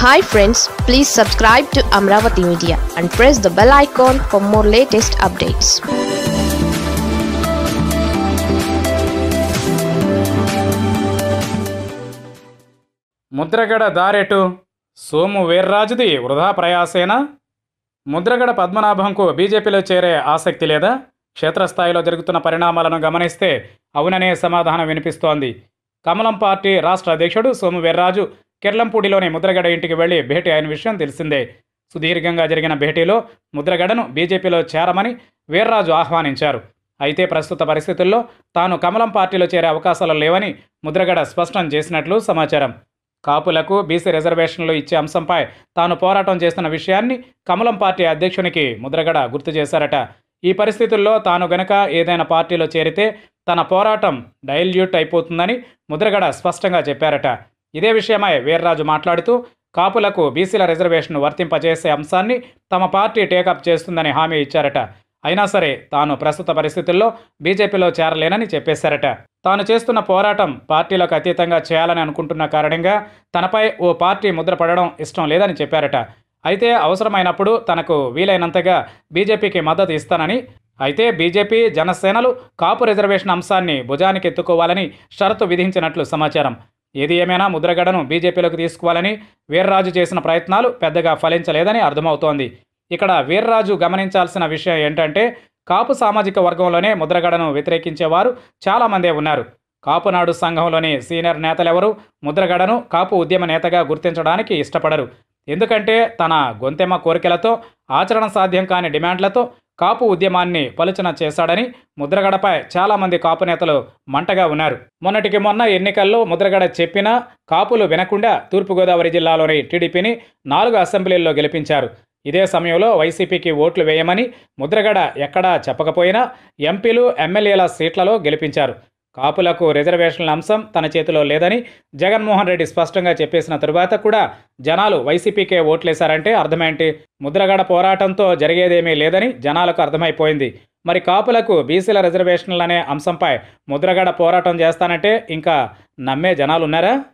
hi friends please subscribe to Amaravati media and press the bell icon for more latest updates Mudragada దారెటు సోము వీర్రాజుది వృధా ప్రయాసేనా ముద్రగడ పద్మనాభంకు బీజేపీలో చేరే ఆసక్తి లేదా క్షేత్రస్థాయిలో జరుగుతున్న పరిణామాలను గమనిస్తే అవుననే సమాధానం వినిపిస్తోంది కమలం పార్టీ రాష్ట్ర అధ్యక్షుడు సోము వీర్రాజు కిర్లంపూడిలోని ముద్రగడ ఇంటికి వెళ్లి భేటీ అయిన విషయం తెలిసిందే సుదీర్ఘంగా జరిగిన భేటీలో ముద్రగడను బీజేపీలో చేరమని వీర్రాజు ఆహ్వానించారు అయితే ప్రస్తుత పరిస్థితుల్లో తాను కమలం పార్టీలో చేరే అవకాశాలు లేవని ముద్రగడ స్పష్టం చేసినట్లు సమాచారం కాపులకు బీసీ రిజర్వేషన్లు ఇచ్చే అంశంపై తాను పోరాటం చేస్తున్న విషయాన్ని కమలం పార్టీ అధ్యక్షునికి ముద్రగడ గుర్తు చేశారట ఈ పరిస్థితుల్లో తాను గనక ఏదైనా పార్టీలో చేరితే తన పోరాటం డైల్యూట్ అయిపోతుందని ముద్రగడ స్పష్టంగా చెప్పారట ఇదే విషయమై వీర్రాజు మాట్లాడుతూ కాపులకు బీసీల రిజర్వేషన్ వర్తింపజేసే అంశాన్ని తమ పార్టీ టేకప్ చేస్తుందని హామీ ఇచ్చారట అయినా సరే తాను ప్రస్తుత పరిస్థితుల్లో బీజేపీలో చేరలేనని చెప్పేశారట తాను చేస్తున్న పోరాటం పార్టీలకు అతీతంగా చేయాలని అనుకుంటున్న కారణంగా తనపై ఓ పార్టీ ముద్ర పడడం ఇష్టం లేదని చెప్పారట అయితే అవసరమైనప్పుడు తనకు వీలైనంతగా బీజేపీకి మద్దతు ఇస్తానని అయితే బీజేపీ జనసేనలు కాపు రిజర్వేషన్ అంశాన్ని భుజానికి ఎత్తుకోవాలని షరతు విధించినట్లు సమాచారం ఏది ఏమైనా ముద్రగడను బీజేపీలోకి తీసుకోవాలని వీర్రాజు చేసిన ప్రయత్నాలు పెద్దగా ఫలించలేదని అర్థమవుతోంది ఇక్కడ వీర్రాజు గమనించాల్సిన విషయం ఏంటంటే కాపు సామాజిక వర్గంలోనే ముద్రగడను వ్యతిరేకించేవారు చాలామందే ఉన్నారు కాపునాడు సంఘంలోని సీనియర్ నేతలెవరూ ముద్రగడను కాపు ఉద్యమ నేతగా గుర్తించడానికి ఇష్టపడరు ఎందుకంటే తన గొంతెమ్మ కోరికలతో ఆచరణ సాధ్యం కాని డిమాండ్లతో కాపు ఉద్యమాన్ని పలుచన చేశాడని ముద్రగడపై చాలామంది కాపు నేతలు మంటగా ఉన్నారు మొన్నటికి మొన్న ఎన్నికల్లో ముద్రగడ చెప్పినా కాపులు వినకుండా తూర్పుగోదావరి జిల్లాలోని టీడీపీని నాలుగు అసెంబ్లీల్లో గెలిపించారు ఇదే సమయంలో వైసీపీకి ఓట్లు వేయమని ముద్రగడ ఎక్కడా చెప్పకపోయినా ఎంపీలు ఎమ్మెల్యేల సీట్లలో గెలిపించారు కాపులకు రిజర్వేషన్ల అంశం తన చేతిలో లేదని జగన్మోహన్ రెడ్డి స్పష్టంగా చెప్పేసిన తరువాత కూడా జనాలు వైసీపీకే ఓట్లేశారంటే అర్థమేంటి ముద్రగడ పోరాటంతో జరిగేదేమీ లేదని జనాలకు అర్థమైపోయింది మరి కాపులకు బీసీల రిజర్వేషన్లనే అంశంపై ముద్రగడ పోరాటం చేస్తానంటే ఇంకా నమ్మే జనాలున్నారా